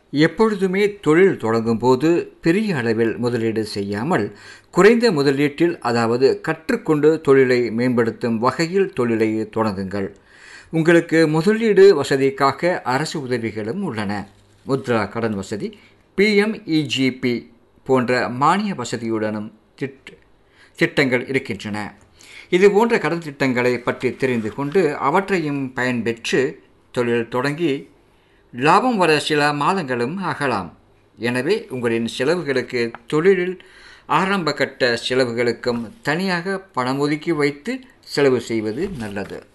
எப்பொழுதுமே தொழில் தொடங்கும் போது பெரிய அளவில் முதலீடு செய்யாமல் குறைந்த முதலீட்டில் அதாவது கற்றுக்கொண்டு தொழிலை மேம்படுத்தும் வகையில் தொழிலை தொடங்குங்கள் உங்களுக்கு முதலீடு வசதிக்காக அரசு உதவிகளும் உள்ளன முத்ரா கடன் வசதி பிஎம்இஜிபி போன்ற மானிய வசதியுடனும் திட் திட்டங்கள் இருக்கின்றன இது போன்ற கடன் திட்டங்களை பற்றி தெரிந்து கொண்டு அவற்றையும் பயன்பெற்று தொழில் தொடங்கி லாபம் வர சில மாதங்களும் ஆகலாம் எனவே உங்களின் செலவுகளுக்கு தொழிலில் ஆரம்ப கட்ட செலவுகளுக்கும் தனியாக பணம் ஒதுக்கி வைத்து செலவு செய்வது நல்லது